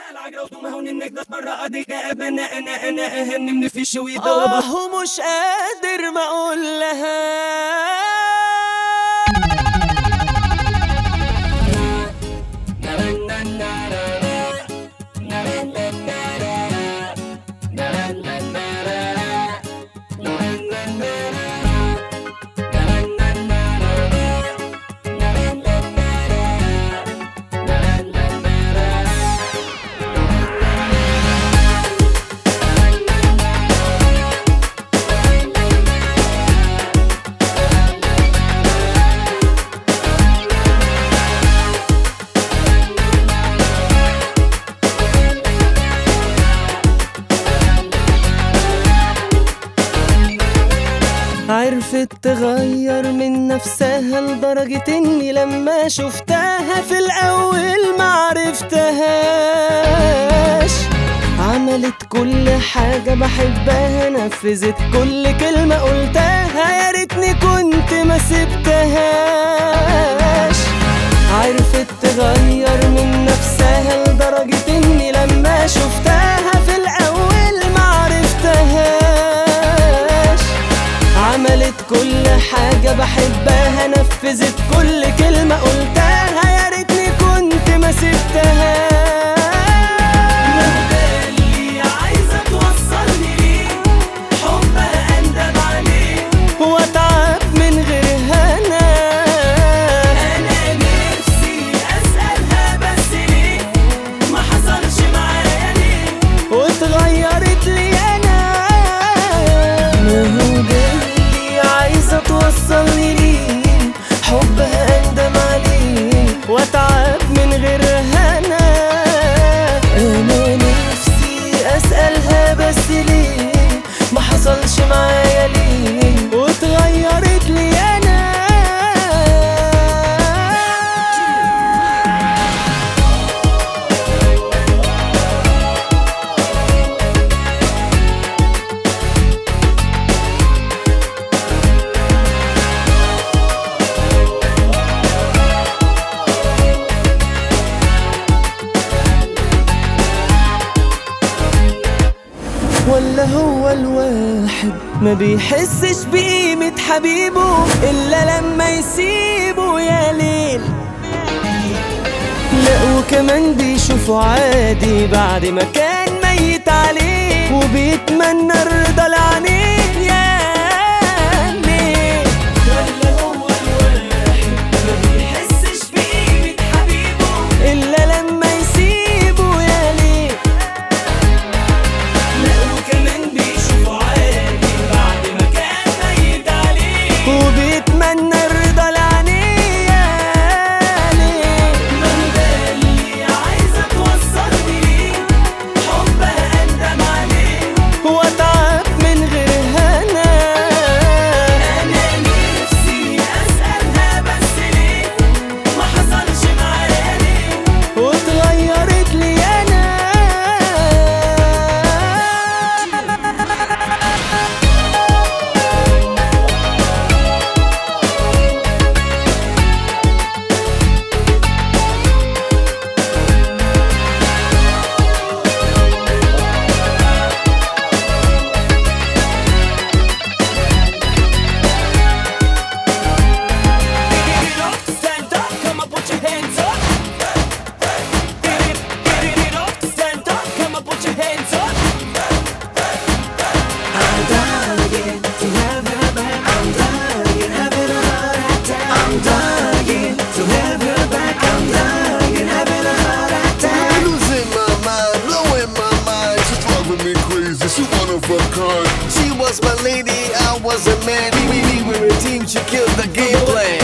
آه مش قادر ما اقول لها عرفت تغير من نفسها لدرجة اني لما شفتها في الاول معرفتهاش عملت كل حاجة بحبها نفذت كل كلمة قلتها يا ريتني كنت ما سبتهاش عرفت تغير من نفسها لدرجة اني لما شفتها في الاول معرفتهاش عملت كل حاجة بحبها نفذت كل كلمة قلتها يا ريتني كنت ما سبتها اللي عايزة توصلني ليه حبها أندب عليه وأتعب من غيرها أنا أنا نفسي أسألها بس ليه ما حصلش معايا ليه واتغيرت لي أنا ما هو ده اللي عايزة توصلني ليه حبها أندم عليه وأتعب من غيرها أنا أنا نفسي أسألها بس ليه ما حصلش معايا ليه واتغيرت لي أنا ولا هو الواحد ما بيحسش بقيمة حبيبه إلا لما يسيبه يا ليل لا وكمان بيشوفه عادي بعد ما كان ميت عليه وبيتمنى الرضا لعينيه يا ليل ولا هو الواحد ما بيحسش بقيمة حبيبه إلا لما يسيبه يا ليل لا وكمان بيشوفه عادي بعد ما كان ميت عليه وبيتمنى الرضا لعينيه يا ليه ما هو ده اللي عايزة توصلني ليه حبها أندم عليه وأتعب من غيرها أنا أنا نفسي أسألها بس ليه ما حصلش معايا ليه واتغيرت لي أنا Stand up, come on, put your hands up. Get it, get it up. Stand up, come on, put your hands up. I'm dying to have her back. I'm dying, having a heart attack. I'm dying to have her back. I'm dying, having a heart attack. Losing my mind, blowing my mind. She's driving me crazy. She one of a kind. She was my lady, I was a man. We, we were a team. She killed the game plan.